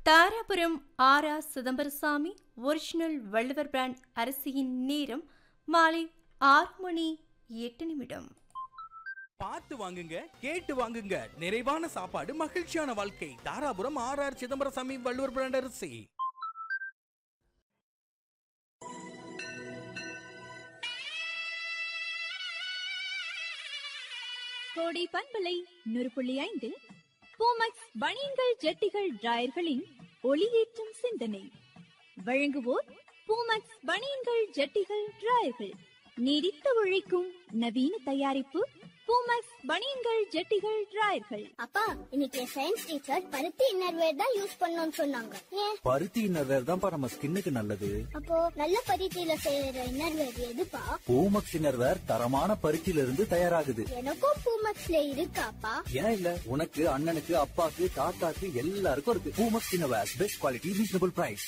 Dharapuram R R Chidambarasamy original Valluvar brand அரிசியின் நேரம் மாலை ஆறு மணி எட்டு நிமிடம் பார்த்து வாங்குங்க கேட்டு வாங்குங்க நிறைவான சாப்பாடு மகிழ்ச்சியான வாழ்க்கை Dharapuram R R Chidambarasamy Valluvar brand அரிசி கோடை பண்பலை நூறு புள்ளி ஐந்தில் பூமக்ஸ் பனியன்கள் ஜட்டிகள் டிராயர்களின் ஒளியேற்றும் சிந்தனை வழங்குவோர் பூமக்ஸ் பனியன்கள் ஜட்டிகள் டிராயர்கள் நீடித்து உழைக்கும் நவீன தயாரிப்பு பூமக்ஸ் பனியன்கள் ஜட்டிகள் டிராயர்கள் அப்பா இன்னைக்கு சயின்ஸ் டீச்சர் பருத்தி இன்னர்வேர் தான் யூஸ் பண்ணணும்னு சொன்னாங்க ஏன் பருத்தி இன்னர்வேர் தான்ப்பா நம்ம ஸ்கின்னுக்கு நல்லது அப்போ நல்ல பருத்தியில செய்யற இன்னர்வேர் எதுப்பா பூமக்ஸ் இன்னர்வேர் தரமான பருத்தியில இருந்து தயாராகுது எனக்கும் பூமக்ஸ்ல இருக்காப்பா ஏன் இல்ல உனக்கு அண்ணனுக்கு அப்பாக்கு தாத்தாக்கு எல்லாருக்கும் இருக்கு Poomex innerwear best quality reasonable price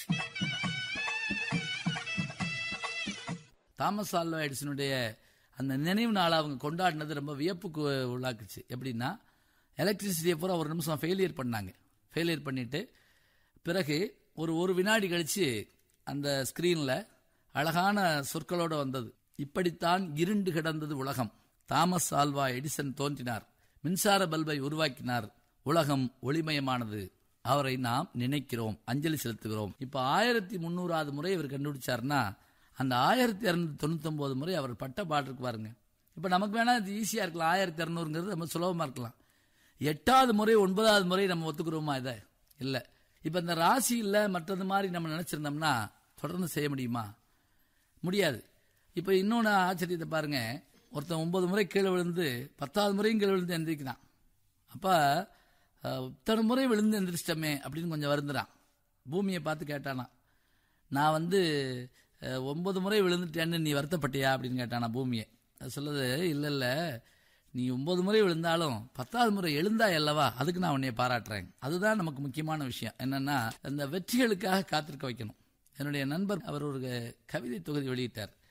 Thomas Alva எடிசனுடைய அந்த நினைவு நாளை அவங்க கொண்டாடினது ரொம்ப வியப்புக்கு உள்ளாக்குச்சு எப்படின்னா எலக்ட்ரிசிட்டியை பூரா ஒரு நிமிஷம் ஃபெயிலியர் பண்ணாங்க ஃபெயிலியர் பண்ணிட்டு பிறகு ஒரு ஒரு வினாடி கழிச்சு அந்த ஸ்கிரீன்ல அழகான சொற்களோட வந்தது இப்படித்தான் இருண்டு கிடந்தது உலகம் தாமஸ் ஆல்வா எடிசன் தோன்றினார் மின்சார பல்பை உருவாக்கினார் உலகம் ஒளிமயமானது அவரை நாம் நினைக்கிறோம் அஞ்சலி செலுத்துகிறோம் இப்ப ஆயிரத்தி முன்னூறாவது முறை இவர் கண்டுபிடிச்சாருன்னா அந்த ஆயிரத்தி இரநூத்தி தொண்ணூத்தொன்பது முறை அவர் பட்ட பாட்டிருக்கு பாருங்க இப்ப நமக்கு வேணா இது ஈஸியா இருக்கலாம் ஆயிரத்தி இரநூறுங்கிறது ரொம்ப சுலபமா இருக்கலாம் எட்டாவது முறை ஒன்பதாவது முறை நம்ம ஒத்துக்கிறோமா இதை இல்ல இப்ப இந்த ராசி இல்ல மற்றது மாதிரி நம்ம நினைச்சிருந்தோம்னா தொடர்ந்து செய்ய முடியுமா முடியாது இப்ப இன்னொன்னு ஆச்சரியத்தை பாருங்க ஒருத்தன் ஒன்பது முறை கீழே விழுந்து பத்தாவது முறையும் கீழே விழுந்து எந்திரிக்கிறான் அப்ப அஹ், இத்தனை முறை விழுந்து எந்திரிச்சிட்டமே அப்படின்னு கொஞ்சம் வருந்துறான் பூமியை பார்த்து கேட்டானா நான் வந்து அஹ், ஒன்பது முறை விழுந்துட்டேன்னு நீ வருத்தப்பட்டியா அப்படின்னு கேட்டானா பூமியை அது சொல்லுது இல்ல இல்ல நீ ஒன்பது முறை விழுந்தாலும் பத்தாவது முறை எழுந்தா அல்லவா அதுக்கு நான் உன்னைய பாராட்டுறேன் அதுதான் நமக்கு முக்கியமான விஷயம் என்னன்னா அந்த வெற்றிகளுக்காக காத்திருக்க வைக்கணும் என்னுடைய நண்பர் அவர் ஒரு கவிதை தொகுதி வெளியிட்டார்